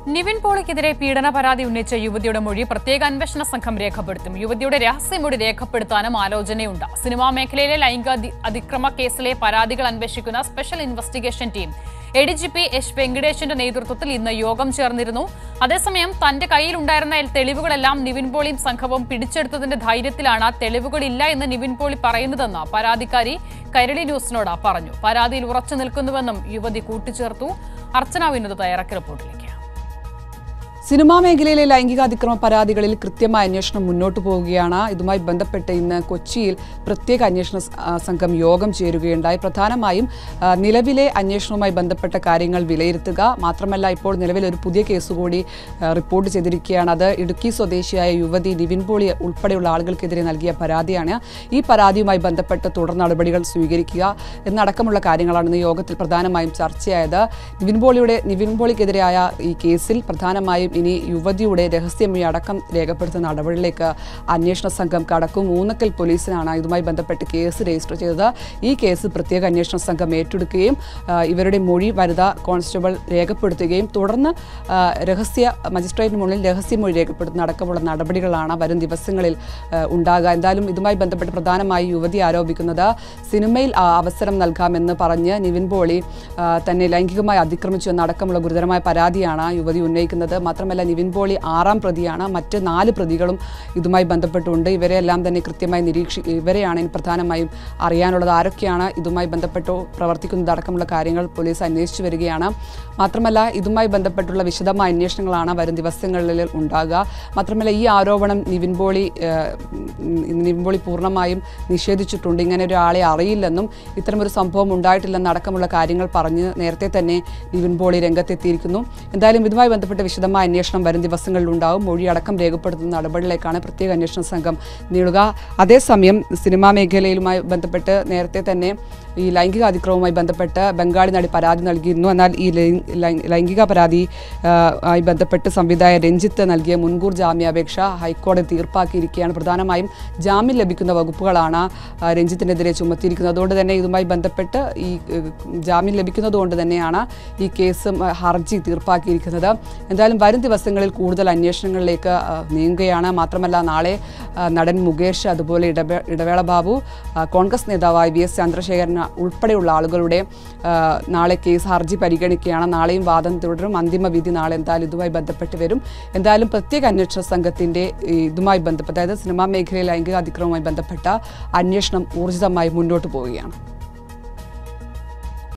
നിവിൻ പോളിക്കെതിരെ പീഡന പരാതി ഉന്നയിച്ച യുവതിയുടെ മൊഴി പ്രത്യേക അന്വേഷണ സംഘം രേഖപ്പെടുത്തും യുവതിയുടെ രഹസ്യമൊഴി രേഖപ്പെടുത്താനും ആലോചനയുണ്ട് സിനിമാ മേഖലയിലെ ലൈംഗിക അതി- അതിക്രമ കേസിലെ പരാതികൾ അന്വേഷിക്കുന്ന special investigation team A D G P H വെങ്കടേഷിന്റെ നേതൃത്വത്തിൽ ഇന്ന് യോഗം ചേർന്നിരുന്നു അതേസമയം തന്റെ കയ്യിലുണ്ടായിരുന്ന തെളിവുകളെല്ലാം നിവിൻ പോളിയും സംഘവും പിടിച്ചെടുത്തതിന്റെ ധൈര്യത്തിലാണ് തെളിവുകളില്ല എന്ന് നിവിൻ പോളി പറയുന്നതെന്ന് പരാതിക്കാരി കൈരളി ന്യൂസിനോട് പറഞ്ഞു പരാതിയിൽ ഉറച്ചു നിൽക്കുന്നുവെന്നും യുവതി കൂട്ടിച്ചേർത്തു അർച്ചന വിനോദ് തയ്യാറാക്കിയ റിപ്പോർട്ടിലേക്ക് സിനിമാ മേഖലയിലെ ലൈംഗിക അതിക്രമ പരാതികളിൽ കൃത്യമായ അന്വേഷണം മുന്നോട്ട് പോവുകയാണ് ഇതുമായി ബന്ധപ്പെട്ട് ഇന്ന് കൊച്ചിയിൽ പ്രത്യേക അന്വേഷണ സ- ആ, സംഘം യോഗം ചേരുകയുണ്ടായി പ്രധാനമായും ആ, നിലവിലെ അന്വേഷണവുമായി ബന്ധപ്പെട്ട കാര്യങ്ങൾ വിലയിരുത്തുക മാത്രമല്ല ഇപ്പോൾ നിലവിൽ ഒരു പുതിയ കേസ് കൂടി ആ, റിപ്പോർട്ട് ചെയ്തിരിക്കുകയാണ് അത് ഇടുക്കി സ്വദേശിയായ യുവതി നിവിൻ പോളി ഉൾപ്പെടെയുള്ള ആളുകൾക്കെതിരെ നൽകിയ പരാതിയാണ് ഈ പരാതിയുമായി ബന്ധപ്പെട്ട് തുടർ നടപടികൾ സ്വീകരിക്കുക എന്നടക്കമുള്ള കാര്യങ്ങളാണ് ഇന്ന് യോഗത്തിൽ പ്രധാനമായും ചർച്ചയായത് നിവിൻ പോളിയുടെ നിവിൻ പോളിക്കെതിരായ ഈ കേസിൽ പ്രധാനമായും ഇനി യുവതിയുടെ രഹസ്യമൊഴി അടക്കം രേഖപ്പെടുത്തുന്ന നടപടിയിലേക്ക് അന്വേഷണ സംഘം കടക്കും ഊന്നക്കൽ പോലീസിനാണ് ഇതുമായി ബന്ധപ്പെട്ട് കേസ് രജിസ്റ്റർ ചെയ്തത് ഈ കേസ് പ്രത്യേക അന്വേഷണ സംഘം ഏറ്റെടുക്കുകയും ആ, ഇവരുടെ മൊഴി വനിതാ കോൺസ്റ്റബിൾ രേഖപ്പെടുത്തുകയും തുടർന്ന് ആ, രഹസ്യ മജിസ്ട്രേറ്റിന് മുന്നിൽ രഹസ്യമൊഴി രേഖപ്പെടുത്തുന്ന അടക്കമുള്ള നടപടികളാണ് വരും ദിവസങ്ങളിൽ ആ, ഉണ്ടാകുക എന്തായാലും ഇതുമായി ബന്ധപ്പെട്ട് പ്രധാനമായി യുവതി ആരോപിക്കുന്നത് സിനിമയിൽ ആ, അവസരം നൽകാമെന്ന് പറഞ്ഞ് നിവിൻ പോളി ആ, തന്നെ ലൈംഗികമായി അതിക്രമിച്ചു എന്നടക്കമുള്ള ഗുരുതരമായ പരാതിയാണ് യുവതി ഉന്നയിക്കുന്നത് മാത്രമല്ല നിവിൻ പോളി ആറാം പ്രതിയാണ് മറ്റ് നാല് പ്രതികളും ഇതുമായി ബന്ധപ്പെട്ടുണ്ട് ഇവരെല്ലാം തന്നെ കൃത്യമായി നിരീക്ഷി ഇവരെയാണ് ഇനി പ്രധാനമായും അറിയാനുള്ളത് ആരൊക്കെയാണ് ഇതുമായി ബന്ധപ്പെട്ടോ പ്രവർത്തിക്കുന്നത് അടക്കമുള്ള കാര്യങ്ങൾ പോലീസ് അന്വേഷിച്ചു വരികയാണ് മാത്രമല്ല ഇതുമായി ബന്ധപ്പെട്ടുള്ള വിശദമായ അന്വേഷണങ്ങളാണ് വരും ദിവസങ്ങളിൽ ഉണ്ടാകുക മാത്രമല്ല ഈ ആരോപണം നിവിൻ പോളി ഏഹ്, ഉം, നിവിൻ പോളി പൂർണ്ണമായും നിഷേധിച്ചിട്ടുണ്ട് ഇങ്ങനെ ഒരാളെ അറിയില്ലെന്നും ഇത്തരമൊരു സംഭവം ഉണ്ടായിട്ടില്ലെന്ന് അടക്കമുള്ള കാര്യങ്ങൾ പറഞ്ഞ് നേരത്തെ തന്നെ നിവിൻ പോളി രംഗത്തെത്തിയിരിക്കുന്നു എന്തായാലും ഇതുമായി ബന്ധപ്പെട്ട് വിശദമായ അന്വേഷണം വരും ദിവസങ്ങളിൽ ഉണ്ടാവും മൊഴി അടക്കം രേഖപ്പെടുത്തുന്ന നടപടിയിലേക്കാണ് പ്രത്യേക അന്വേഷണ സംഘം നീളുക അതേസമയം സിനിമാ മേഖലയിലുമായി ബന്ധപ്പെട്ട് നേരത്തെ തന്നെ ഈ ലൈംഗിക അതിക്രമവുമായി ബന്ധപ്പെട്ട് ബംഗാളി നടി പരാതി നൽകിയിരുന്നു എന്നാൽ ഈ ലൈ- ലൈ- ലൈംഗിക പരാതി ആ, ആയി ബന്ധപ്പെട്ട് സംവിധായകൻ രഞ്ജിത്ത് നൽകിയ മുൻകൂർ ജാമ്യാപേക്ഷ ഹൈക്കോടതി തീർപ്പാക്കിയിരിക്കുകയാണ് പ്രധാനമായും ജാമ്യം ലഭിക്കുന്ന വകുപ്പുകളാണ് ആ, രഞ്ജിത്തിനെതിരെ ചുമത്തിയിരിക്കുന്നത് അതുകൊണ്ട് തന്നെ ഇതുമായി ബന്ധപ്പെട്ട് ഈ ഏഹ്, ജാമ്യം ലഭിക്കുന്നതുകൊണ്ട് തന്നെയാണ് ഈ കേസ് ഉം, ഹർജി തീർപ്പാക്കിയിരിക്കുന്നത് എന്തായാലും വരും ദിവസങ്ങളിൽ കൂടുതൽ അന്വേഷണങ്ങളിലേക്ക് ആ, നീങ്ങുകയാണ് മാത്രമല്ല നാളെ ആ, നടൻ മുകേഷ് അതുപോലെ ഇടവേ ഇടവേള ബാബു ആ, കോൺഗ്രസ് നേതാവായ വി എസ് ചന്ദ്രശേഖരൻ ഉൾപ്പെടെയുള്ള ആളുകളുടെ ആ, നാളെ കേസ് ഹർജി പരിഗണിക്കുകയാണ് നാളെയും വാദം തുടരും അന്തിമ വിധി നാളെ എന്തായാലും ഇതുമായി ബന്ധപ്പെട്ട് വരും എന്തായാലും പ്രത്യേക അന്വേഷണ സംഘത്തിന്റെ ഈ ഇതുമായി ബന്ധപ്പെട്ട് അതായത് സിനിമാ മേഖലയിൽ ലൈംഗിക അതിക്രമവുമായി ബന്ധപ്പെട്ട അന്വേഷണം ഊർജിതമായി മുന്നോട്ട് പോവുകയാണ്